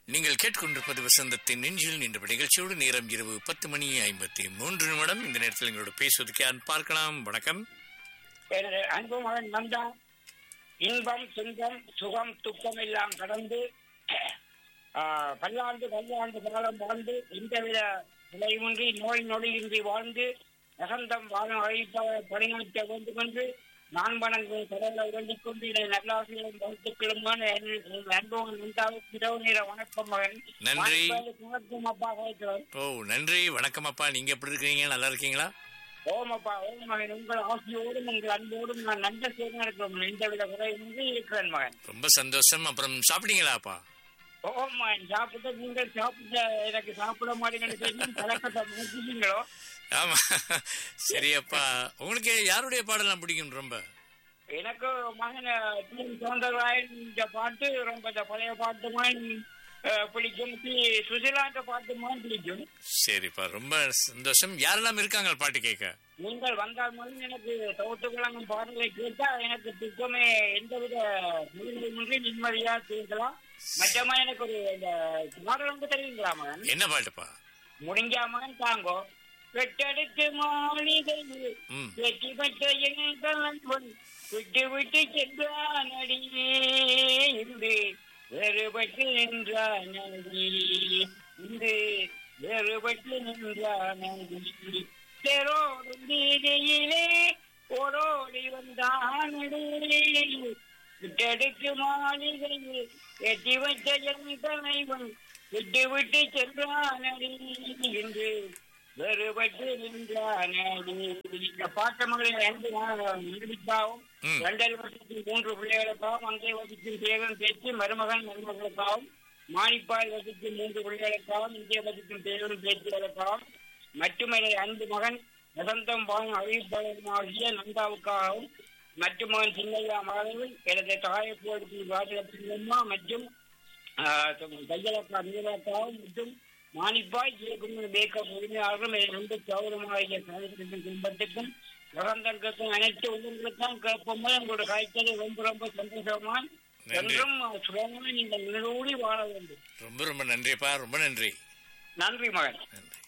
நீங்கள் கேட்கொண்டிருப்பது வசந்தத்தின் நெஞ்சில் என்ற நிகழ்ச்சியோடு நேரம் இரவு பத்து மணி ஐம்பத்தி மூன்று நிமிடம் இந்த நேரத்தில் எங்களோட பேசுவதற்கு யார் பார்க்கலாம் வணக்கம் எனது அன்பு மகன் நந்தா இன்பம் துன்பம் சுகம் துக்கம் எல்லாம் கடந்து ஆஹ், பல்லாண்டு பல்லாண்டு காலம் வாழ்ந்து எந்தவித விளைவின்றி நோய் நொடியின்றி வாழ்ந்து வசந்தம் வாழும் அழைப்பாக பணியாற்ற வேண்டும் என்று நான் வணங்கும் கடலை வேண்டிக் கொண்டு இதை நல்லாசிரியரும் வாழ்த்துக்களுமான என் என் அன்பு மகன் நந்தாவுக்கு இரவு நேர வணக்கம் மகன் நன்றி. வணக்கம் அப்பா கேட்கிறேன் ஓ நன்றி வணக்கம் அப்பா நீங்க எப்படி இருக்கீங்க நல்லா இருக்கீங்களா ஓமப்பா ஓம் மகன் உங்கள் ஆசையோடும் உங்கள் அன்போடும் நான் நன்றி சேர்ந்து இருக்கிறோம் எந்தவித குறையின்றி இருக்கிறேன் மகன் ரொம்ப சந்தோஷம் அப்புறம் சாப்பிட்டீங்களா அப்பா ஓம் மகன் சாப்பிட்ட நீங்கள் சாப்பிட்ட எனக்கு சாப்பிட மாட்டேங்கன்னு தெரியும் பழக்கத்தை முடிச்சிங்களோ ஆமா சரி அப்பா உங்களுக்கு யாருடைய பாடலாம் பிடிக்கும் ரொம்ப எனக்கு மகன் டி. சௌந்தரராயன் இந்த பாட்டு ரொம்ப இந்த பழைய பாட்டு மகன் அஹ், பிடிக்கும் டி. சுசிலாந்த பாட்டு மகன் பிடிக்கும் சரிப்பா ரொம்ப சந்தோஷம் யாரெல்லாம் இருக்காங்க பாட்டு கேட்க நீங்கள் வந்தால் முதல் எனக்கு தோட்டு விளங்கும் பாடலை கேட்டா எனக்கு துக்கமே எந்தவித முடிவின்றி நிம்மதியா கேட்கலாம் மற்றமா எனக்கு ஒரு இந்த பாடல் வந்து தெரியுங்களா மகன் என்ன பாட்டுப்பா முடிஞ்சா மகன் தாங்கோ பெற்றெடுத்து மாளிகை ம் வெற்றி பெற்ற எங்கள் நண்பன் விட்டு விட்டு சென்றான் அடியே இன்று வேறுபட்டு நின்றான் அடி இன்று வேறுபட்டு நின்றான் அடி தெரோடும் வீதியிலே ஓடோடி வந்தான் அடி விட்டெடுத்து மாளிகையில் வெற்றி பெற்ற எங்கள் தலைவன் விட்டு விட்டு சென்றான் அடி இன்று வேறுபட்டு நின்றானே இந்த பாட்ட மகளிர் அன்பு நிரூபித்தாவும் ம். இரண்டரை வருஷத்தில் மூன்று பிள்ளைகளுக்காகவும் அங்கே வசிக்கும் தேவன் பேச்சு மருமகன் மருமகளுக்காகவும் மாணிப்பாய் வசிக்கும் மூன்று பிள்ளைகளுக்காகவும் இங்கே வசிக்கும் தேவன் பேச்சுகளுக்காகவும் மற்றும் எனது அன்பு மகன் வசந்தம் வாழும் அறிவிப்பாளருமாகிய நந்தாவுக்காகவும் மற்றும் மகன் சின்னையா மகளிர் எனது தாயப்போடு ராஜலட்சுமி மற்றும் கையலக்கா நீலக்காவும் மற்றும் மாணிப்பாய் ஜெயக்குமார் மேக்கப் உரிமையாளரும் என் நண்பர் சௌரமாகிய கலைஞரின் குடும்பத்துக்கும் வசந்தங்களுக்கும் அனைத்து உள்ளங்களுக்கும் கேட்போம் உங்களோட காய்ச்சலை ரொம்ப ரொம்ப சந்தோஷமான் நன்றி. என்றும் சுகமாக நீங்கள் நிலூடி வாழ வேண்டும் ரொம்ப ரொம்ப நன்றிப்பா ரொம்ப நன்றி நன்றி மகன் நன்றி